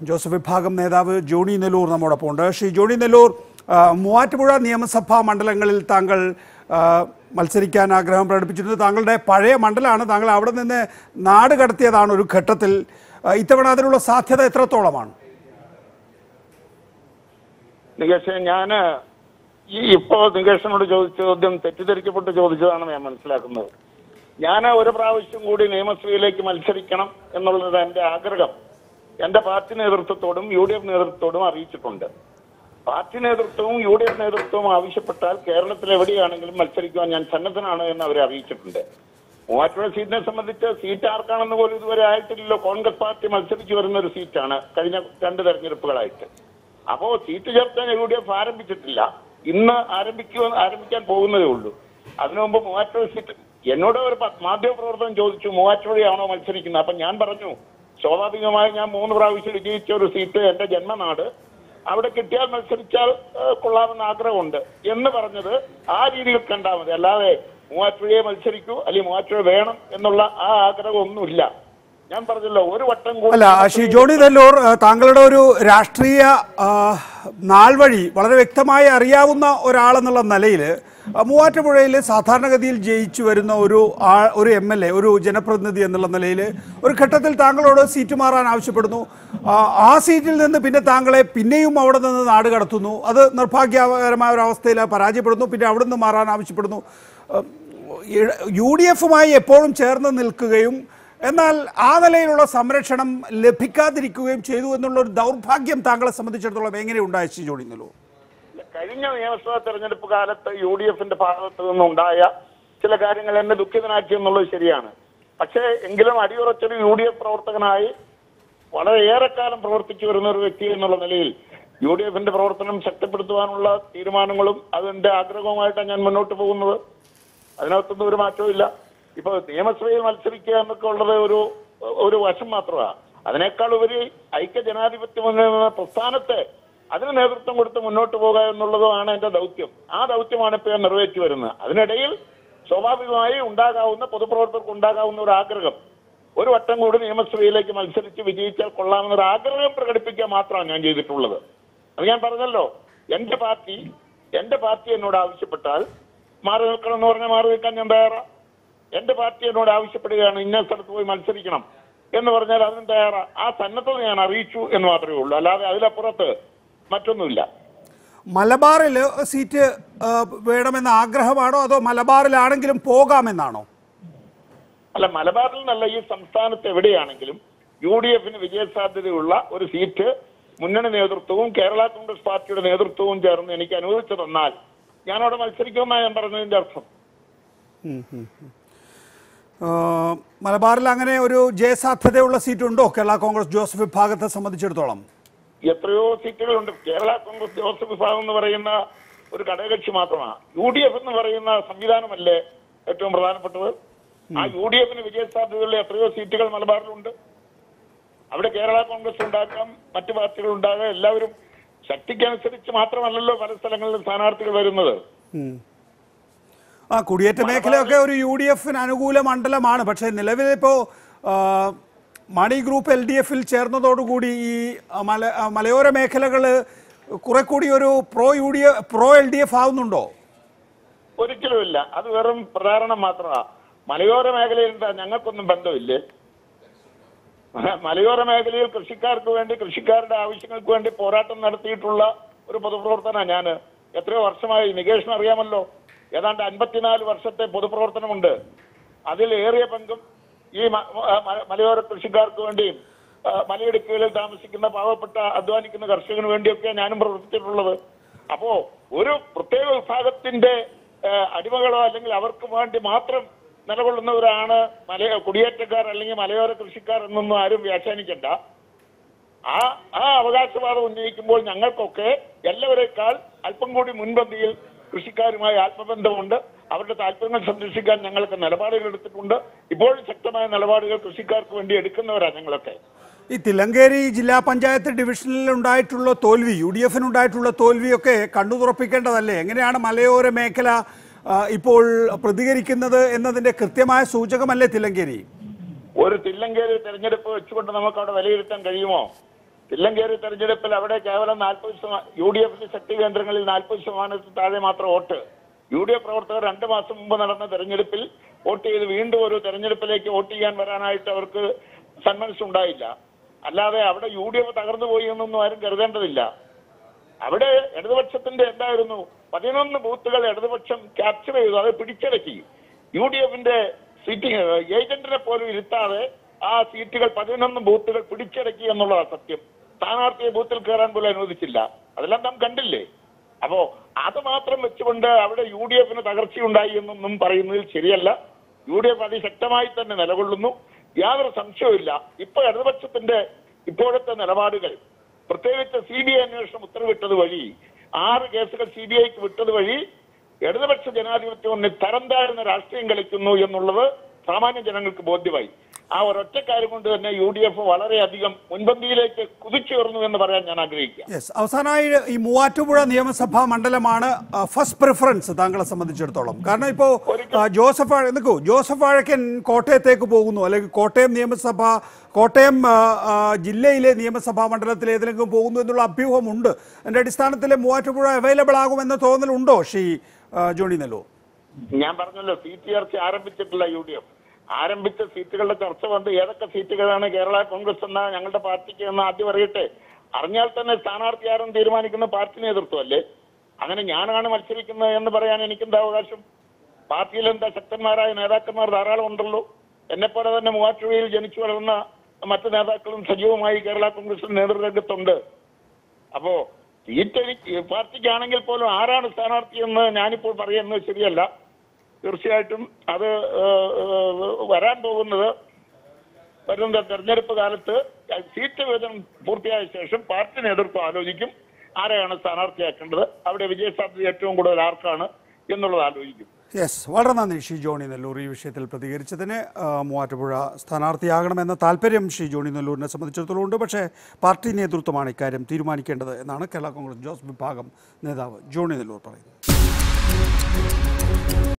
Joseph വിഭാഗം നേതാവ് Johnny Nellore നമ്മോടൊപ്പം ഉണ്ട് ശ്രീ ജോണി നെല്ലൂർ ആ, മൂവാറ്റുപുഴ നിയമസഭാ മണ്ഡലങ്ങളിൽ താങ്കൾ ആ, മത്സരിക്കാൻ ആഗ്രഹം പ്രകടിപ്പിച്ചിരുന്നു താങ്കളുടെ പഴയ മണ്ഡലമാണ് താങ്കൾ അവിടെ നിന്ന് നാട് കടത്തിയതാണ് ഒരു ഘട്ടത്തിൽ ആ, ഇത്തവണ അതിനുള്ള സാധ്യത എത്രത്തോളമാണ് നികേഷ് ഞാന് ഈ ഇപ്പോ നികേഷിനോട് ചോദിച്ച ചോദ്യം തെറ്റിദ്ധരിക്കപ്പെട്ട് ചോദിച്ചതാണ് ഞാൻ മനസ്സിലാക്കുന്നത് ഞാൻ ഒരു പ്രാവശ്യം കൂടി നിയമസഭയിലേക്ക് മത്സരിക്കണം എന്നുള്ളത് എന്റെ ആഗ്രഹം എന്റെ പാർട്ടി നേതൃത്വത്തോടും യു ഡി എഫ് നേതൃത്വത്തോടും അറിയിച്ചിട്ടുണ്ട് പാർട്ടി നേതൃത്വവും യു ഡി എഫ് നേതൃത്വവും ആവശ്യപ്പെട്ടാൽ കേരളത്തിൽ എവിടെയാണെങ്കിലും മത്സരിക്കുവാൻ ഞാൻ സന്നദ്ധനാണ് എന്ന് അവരെ അറിയിച്ചിട്ടുണ്ട് മൂവാറ്റുപുഴ സീറ്റിനെ സംബന്ധിച്ച് സീറ്റ് ആർക്കാണെന്ന് പോലും ഇതുവരെ ആയിട്ടില്ലല്ലോ കോൺഗ്രസ് പാർട്ടി മത്സരിച്ചു വരുന്ന ഒരു സീറ്റാണ് കഴിഞ്ഞ രണ്ട് തെരഞ്ഞെടുപ്പുകളായിട്ട് അപ്പോ സീറ്റ് ചേർക്കാൻ യു ഡി എഫ് ആരംഭിച്ചിട്ടില്ല ഇന്ന് ആരംഭിക്കുക ആരംഭിക്കാൻ പോകുന്നതേ ഉള്ളൂ അതിനു മുമ്പ് മൂവാറ്റുപുഴ സീറ്റ് എന്നോട് ഒരു പ- മാധ്യമപ്രവർത്തകൻ ചോദിച്ചു മൂവാറ്റുപുഴയാണോ മത്സരിക്കുന്നത് അപ്പൊ ഞാൻ പറഞ്ഞു സ്വാഭാവികമായി ഞാൻ മൂന്ന് പ്രാവശ്യം വിജയിച്ച ഒരു സീറ്റ് എന്റെ ജന്മനാട് അവിടെ കിട്ടിയാൽ മത്സരിച്ചാൽ ഏഹ്, കൊള്ളാമെന്ന് ആഗ്രഹമുണ്ട് എന്ന് പറഞ്ഞത് ആ രീതിയിൽ കണ്ടാൽ മതി അല്ലാതെ മൂവാറ്റുപുഴയെ മത്സരിക്കൂ അല്ലെങ്കിൽ മൂവാറ്റുപുഴ വേണം എന്നുള്ള ആ ആഗ്രഹം ഒന്നുമില്ല ഞാൻ പറഞ്ഞല്ലോ ഒരു വട്ടം കൂടി അല്ല ശ്രീ ജോണി നെല്ലൂർ ആ, താങ്കളുടെ ഒരു രാഷ്ട്രീയ ആ, നാൾ വഴി വളരെ വ്യക്തമായി അറിയാവുന്ന ഒരാളെന്നുള്ള നിലയിൽ മൂവാറ്റുപുഴയിൽ സാധാരണഗതിയിൽ ജയിച്ചു വരുന്ന ഒരു ആ ഒരു എം എൽ എ ഒരു ജനപ്രതിനിധി എന്നുള്ള നിലയിൽ ഒരു ഘട്ടത്തിൽ താങ്കളോട് സീറ്റ് മാറാൻ ആവശ്യപ്പെടുന്നു ആ, ആ സീറ്റിൽ നിന്ന് പിന്നെ താങ്കളെ പിന്നെയും അവിടെ നിന്ന് നാട് കടത്തുന്നു അത് നിർഭാഗ്യകരമായ ഒരു അവസ്ഥയിൽ പരാജയപ്പെടുന്നു പിന്നെ അവിടെ നിന്ന് മാറാൻ ആവശ്യപ്പെടുന്നു ആ, യു ഡി എഫുമായി എപ്പോഴും ചേർന്ന് നിൽക്കുകയും എന്നാൽ ആ നിലയിലുള്ള സംരക്ഷണം ലഭിക്കാതിരിക്കുകയും ചെയ്തു എന്നുള്ള ഒരു ദൗർഭാഗ്യം താങ്കളെ സംബന്ധിച്ചിടത്തോളം എങ്ങനെ ഉണ്ടായ ശ്രീ ജോണി നെല്ലൂർ കഴിഞ്ഞ നിയമസഭാ തെരഞ്ഞെടുപ്പ് കാലത്ത് യു ഡി എഫിന്റെ ഭാഗത്ത് നിന്നുണ്ടായ ചില കാര്യങ്ങൾ എന്നെ ദുഃഖിതനാക്കി എന്നുള്ളത് ശരിയാണ് പക്ഷേ എങ്കിലും അടിയുറച്ചൊരു യു ഡി എഫ് പ്രവർത്തകനായി വളരെ ഏറെക്കാലം പ്രവർത്തിച്ചു വരുന്ന ഒരു വ്യക്തി എന്നുള്ള നിലയിൽ യു ഡി എഫിന്റെ പ്രവർത്തനം ശക്തിപ്പെടുത്തുവാനുള്ള തീരുമാനങ്ങളും അതിന്റെ ആഗ്രഹവുമായിട്ടാണ് ഞാൻ മുന്നോട്ട് പോകുന്നത് അതിനകത്തൊന്നും ഒരു മാറ്റവും ഇല്ല ഇപ്പൊ നിയമസഭയിൽ മത്സരിക്കുക എന്നൊക്കെ ഉള്ളത് ഒരു ഒരു വശം മാത്രമാണ് അതിനേക്കാൾ ഉപരി ഐക്യ ജനാധിപത്യ മുന്നണി എന്ന പ്രസ്ഥാനത്തെ അതിന് നേതൃത്വം കൊടുത്ത് മുന്നോട്ട് പോകുക എന്നുള്ളതുമാണ് എന്റെ ദൗത്യം ആ ദൗത്യമാണ് ഇപ്പോൾ ഞാൻ നിറവേറ്റി വരുന്നത് അതിനിടയിൽ സ്വാഭാവികമായി ഉണ്ടാകാവുന്ന പൊതുപ്രവർത്തകർക്ക് ഉണ്ടാകാവുന്ന ഒരു ആഗ്രഹം ഒരു വട്ടം കൂടി നിയമസഭയിലേക്ക് മത്സരിച്ച് വിജയിച്ചാൽ കൊള്ളാമെന്ന ഒരു ആഗ്രഹം പ്രകടിപ്പിക്കുക മാത്രമാണ് ഞാൻ ചെയ്തിട്ടുള്ളത് അത് ഞാൻ പറഞ്ഞല്ലോ എന്റെ പാർട്ടി എന്റെ പാർട്ടി എന്നോട് ആവശ്യപ്പെട്ടാൽ മാറി നിൽക്കണം എന്ന് പറഞ്ഞാൽ മാറി നിൽക്കാൻ ഞാൻ തയ്യാറാ എന്റെ പാർട്ടി എന്നോട് ആവശ്യപ്പെടുകയാണ് ഇന്ന സ്ഥലത്ത് പോയി മത്സരിക്കണം എന്ന് പറഞ്ഞാൽ അതിന് തയ്യാറാ ആ സന്നദ്ധത ഞാൻ അറിയിച്ചു എന്ന് മാത്രമേ ഉള്ളൂ അല്ലാതെ അതിലപ്പുറത്ത് മറ്റൊന്നുമില്ല മലബാറിൽ സീറ്റ് ആ, വേണമെന്ന ആഗ്രഹമാണോ അതോ മലബാറിലാണെങ്കിലും പോകാമെന്നാണോ അല്ല മലബാറിൽ നിന്നല്ല ഈ സംസ്ഥാനത്ത് എവിടെയാണെങ്കിലും യു ഡി എഫിന് വിജയസാധ്യതയുള്ള ഒരു സീറ്റ് മുന്നണി നേതൃത്വവും കേരള കോൺഗ്രസ് പാർട്ടിയുടെ നേതൃത്വവും ചേർന്ന് എനിക്ക് അനുവദിച്ചു തന്നാൽ ഞാൻ അവിടെ മത്സരിക്കുമെന്നാണ് ഞാൻ പറഞ്ഞതിന്റെ അർത്ഥം ആ, മലബാറിൽ അങ്ങനെ ഒരു ജയസാധ്യതയുള്ള സീറ്റുണ്ടോ കേരള കോൺഗ്രസ് ജോസഫ് വിഭാഗത്തെ സംബന്ധിച്ചിടത്തോളം എത്രയോ സീറ്റുകളുണ്ട് കേരള കോൺഗ്രസ് ജോസഫ് വിഭാഗം എന്ന് പറയുന്ന ഒരു ഘടകകക്ഷി മാത്രമാണ് യു ഡി എഫ് എന്ന് പറയുന്ന സംവിധാനമല്ലേ ഏറ്റവും പ്രധാനപ്പെട്ടത് ആ യു ഡി എഫിന് വിജയസാധ്യതയുള്ള എത്രയോ സീറ്റുകൾ മലബാറിലുണ്ട് അവിടെ കേരള കോൺഗ്രസ് ഉണ്ടാക്കാം മറ്റു പാർട്ടികൾ ഉണ്ടാകാം എല്ലാവരും ശക്തിക്കനുസരിച്ച് മാത്രമല്ലല്ലോ പല സ്ഥലങ്ങളിലും സ്ഥാനാർത്ഥികൾ വരുന്നത് ആ കുടിയേറ്റ മേഖലയൊക്കെ ഒരു യു ഡി എഫിന് അനുകൂല മണ്ഡലമാണ് പക്ഷേ നിലവിലിപ്പോൾ മണി ഗ്രൂപ്പ് എൽ ഡി എഫിൽ ചേർന്നതോടുകൂടി ഈ ആ, മല ആ, മലയോര മേഖലകൾ കുറെ കൂടി ഒരു pro U D F pro L D F ആവുന്നുണ്ടോ ഒരിക്കലുമില്ല അത് വെറും പ്രചാരണം മാത്രമാണ് മലയോര മേഖലയിൽ എന്താ ഞങ്ങൾക്കൊന്നും ബന്ധമില്ലേ മലയോര മേഖലയിൽ കൃഷിക്കാർക്ക് വേണ്ടി കൃഷിക്കാരുടെ ആവശ്യങ്ങൾക്ക് വേണ്ടി പോരാട്ടം നടത്തിയിട്ടുള്ള ഒരു പൊതുപ്രവർത്തന ഞാൻ എത്രയോ വർഷമായി നികേഷിന് അറിയാമല്ലോ ഏതാണ്ട് അൻപത്തിനാല് വർഷത്തെ പൊതുപ്രവർത്തനമുണ്ട് അതിൽ ഏറിയ പങ്കും ഈ മ- മ- മലയോര കൃഷിക്കാർക്ക് വേണ്ടിയും ആ, മലയിടുക്കുകളിൽ താമസിക്കുന്ന പാവപ്പെട്ട അധ്വാനിക്കുന്ന കർഷകന് വേണ്ടിയൊക്കെ ഞാനും പ്രവർത്തിച്ചിട്ടുള്ളത് അപ്പോ ഒരു പ്രത്യേക വിഭാഗത്തിന്റെ ആ, അടിമകളോ അല്ലെങ്കിൽ അവർക്ക് വേണ്ടി മാത്രം നിലകൊള്ളുന്നവരാണ് മല കുടിയേറ്റക്കാർ അല്ലെങ്കിൽ മലയോര കൃഷിക്കാർ എന്നൊന്നും ആരും വ്യാഖ്യാനിക്കണ്ട ആ ആ അവകാശവാദം ഉന്നയിക്കുമ്പോൾ ഞങ്ങൾക്കൊക്കെ എല്ലാവരെക്കാൾ അല്പം കൂടി മുൻപന്തിയിൽ കൃഷിക്കാരുമായി ആത്മബന്ധമുണ്ട് അവരുടെ താല്പര്യങ്ങൾ സംരക്ഷിക്കാൻ ഞങ്ങൾക്ക് നിലപാടുകൾ എടുത്തിട്ടുണ്ട് ഇപ്പോഴും ശക്തമായ നിലപാടുകൾ കൃഷിക്കാർക്ക് വേണ്ടി എടുക്കുന്നവരാണ് ഞങ്ങളൊക്കെ ഈ തിലങ്കേരി ജില്ലാ പഞ്ചായത്ത് ഡിവിഷനിൽ ഉണ്ടായിട്ടുള്ള തോൽവി യു ഡി എഫിന് ഉണ്ടായിട്ടുള്ള തോൽവിയൊക്കെ കണ്ണു തുറപ്പിക്കേണ്ടതല്ലേ എങ്ങനെയാണ് മലയോര മേഖല ആ, ഇപ്പോൾ പ്രതികരിക്കുന്നത് എന്നതിന്റെ കൃത്യമായ സൂചകമല്ലേ തിലങ്കേരി ഒരു തില്ലങ്കേരി തെരഞ്ഞെടുപ്പ് വെച്ചുകൊണ്ട് നമുക്ക് അവിടെ വിലയിരുത്താൻ കഴിയുമോ തില്ലങ്കേരി തെരഞ്ഞെടുപ്പിൽ അവിടെ കേവലം നാൽപ്പത് ശതമാനം യു ഡി എഫിന്റെ ശക്തി കേന്ദ്രങ്ങളിൽ നാൽപ്പത് ശതമാനത്തിൽ താഴെ മാത്രം വോട്ട് യു ഡി എഫ് പ്രവർത്തകർ രണ്ട് മാസം മുമ്പ് നടന്ന തെരഞ്ഞെടുപ്പിൽ വോട്ട് ചെയ്ത് വീണ്ടും ഒരു തെരഞ്ഞെടുപ്പിലേക്ക് വോട്ട് ചെയ്യാൻ വരാനായിട്ട് അവർക്ക് സന്മനസ്സുണ്ടായില്ല അല്ലാതെ അവിടെ യു ഡി എഫ് തകർന്നു പോയി എന്നൊന്നും ആരും കരുതേണ്ടതില്ല അവിടെ ഇടതുപക്ഷത്തിന്റെ എന്തായിരുന്നു പതിനൊന്ന് ബൂത്തുകൾ ഇടതുപക്ഷം ക്യാപ്ചർ ചെയ്തു അത് പിടിച്ചടക്കി യു ഡി എഫിന്റെ സീറ്റിംഗ് ഏജന്റിനെ പോലും ഇരുത്താതെ ആ സീറ്റുകൾ പതിനൊന്ന് ബൂത്തുകൾ പിടിച്ചടക്കി എന്നുള്ളതാണ് സത്യം സ്ഥാനാർത്ഥിയെ ബൂത്തിൽ കയറാൻ പോലും അനുവദിച്ചില്ല അതെല്ലാം നാം കണ്ടില്ലേ അപ്പോ അത് മാത്രം വെച്ചുകൊണ്ട് അവിടെ യു ഡി എഫിന് തകർച്ചയുണ്ടായി എന്നൊന്നും പറയുന്നതിൽ ശരിയല്ല യു ഡി എഫ് അതിശക്തമായി തന്നെ നിലകൊള്ളുന്നു യാതൊരു സംശയവുമില്ല ഇപ്പൊ ഇടതുപക്ഷത്തിന്റെ ഇപ്പോഴത്തെ നിലപാടുകൾ പ്രത്യേകിച്ച് സി ബി ഐ അന്വേഷണം ഉത്തരവിട്ടത് വഴി ആറ് കേസുകൾ സി ബി ഐക്ക് വിട്ടത് വഴി ഇടതുപക്ഷ ജനാധിപത്യം ഒന്ന് തരം താഴ്ന്ന രാഷ്ട്രീയം കളിക്കുന്നു എന്നുള്ളത് സാമാന്യ ജനങ്ങൾക്ക് ബോധ്യമായി ആ ഒരൊറ്റ കാര്യം കൊണ്ട് തന്നെ യു ഡി എഫ് വളരെയധികം മുൻപന്തിയിലേക്ക് കുതിച്ചുയർന്നു എന്ന് പറയാൻ ഞാൻ ആഗ്രഹിക്കുക യെസ് അവസാനമായി ഈ മൂവാറ്റുപുഴ നിയമസഭാ മണ്ഡലമാണ് ഫസ്റ്റ് പ്രിഫറൻസ് താങ്കളെ സംബന്ധിച്ചിടത്തോളം കാരണം ഇപ്പോൾ ജോസഫ് ആഴ- നിൽക്കൂ ജോസഫ് ആഴക്കൻ കോട്ടയത്തേക്ക് പോകുന്നു അല്ലെങ്കിൽ കോട്ടയം നിയമസഭ കോട്ടയം ആ, ആ, ജില്ലയിലെ നിയമസഭാ മണ്ഡലത്തിൽ ഏതെങ്കിലും പോകുന്നു എന്നുള്ള അഭ്യൂഹമുണ്ട് അതിന്റെ അടിസ്ഥാനത്തിൽ മൂവാറ്റുപുഴ അവൈലബിൾ ആകുമെന്ന തോന്നലുണ്ടോ ശ്രീ ആ, ജോണി നെല്ലൂർ ഞാൻ പറഞ്ഞല്ലോ സീറ്റ് ചർച്ച ആരംഭിച്ചിട്ടില്ല യു ഡി എഫ് ആരംഭിച്ച സീറ്റുകളുടെ ചർച്ച വന്ന് ഏതൊക്കെ സീറ്റുകളാണ് കേരള കോൺഗ്രസ് എന്ന ഞങ്ങളുടെ പാർട്ടിക്ക് എന്ന് ആദ്യം അറിയട്ടെ അറിഞ്ഞാൽ തന്നെ സ്ഥാനാർത്ഥി ആരും തീരുമാനിക്കുന്ന പാർട്ടി നേതൃത്വമല്ലേ അങ്ങനെ ഞാനാണ് മത്സരിക്കുന്നത് എന്ന് പറയാൻ എനിക്കെന്താ അവകാശം പാർട്ടിയിൽ എന്താ ശക്തന്മാരായ നേതാക്കന്മാർ ധാരാളം ഉണ്ടല്ലോ എന്നെപ്പോലെ തന്നെ മൂവാറ്റുപുഴയിൽ ജനിച്ചു വളർന്ന മറ്റു നേതാക്കളും സജീവമായി കേരള കോൺഗ്രസിന്റെ നേതൃരംഗത്തുണ്ട് അപ്പോ സീറ്റ് എനിക്ക് പാർട്ടിക്കാണെങ്കിൽ പോലും ആരാണ് സ്ഥാനാർത്ഥി എന്ന് ഞാനിപ്പോൾ പറയുന്നത് ശരിയല്ല തീർച്ചയായിട്ടും അത് ഏഹ്, ഏഹ്, വരാൻ പോകുന്നത് വരുന്ന തെരഞ്ഞെടുപ്പ് കാലത്ത് സീറ്റ് വിഭജനം പൂർത്തിയായ ശേഷം പാർട്ടി നേതൃത്വം ആലോചിക്കും ആരെയാണ് സ്ഥാനാർത്ഥിയാക്കേണ്ടത് അവിടെ വിജയസാധ്യത ഏറ്റവും കൂടുതൽ ആർക്കാണ് എന്നുള്ളത് ആലോചിക്കും യെസ് വളരെ നന്ദി ശ്രീ ജോണി നെല്ലൂർ ഈ വിഷയത്തിൽ പ്രതികരിച്ചതിന് ആ, മൂവാറ്റുപുഴ സ്ഥാനാർത്ഥിയാകണമെന്ന താല്പര്യം ശ്രീ ജോണി നെല്ലൂരിനെ സംബന്ധിച്ചിടത്തോളം ഉണ്ട് പക്ഷേ പാർട്ടി നേതൃത്വമാണ് ഇക്കാര്യം തീരുമാനിക്കേണ്ടത് എന്നാണ് കേരള കോൺഗ്രസ് ജോസ് വിഭാഗം നേതാവ് ജോണി നെല്ലൂർ പറയുന്നത്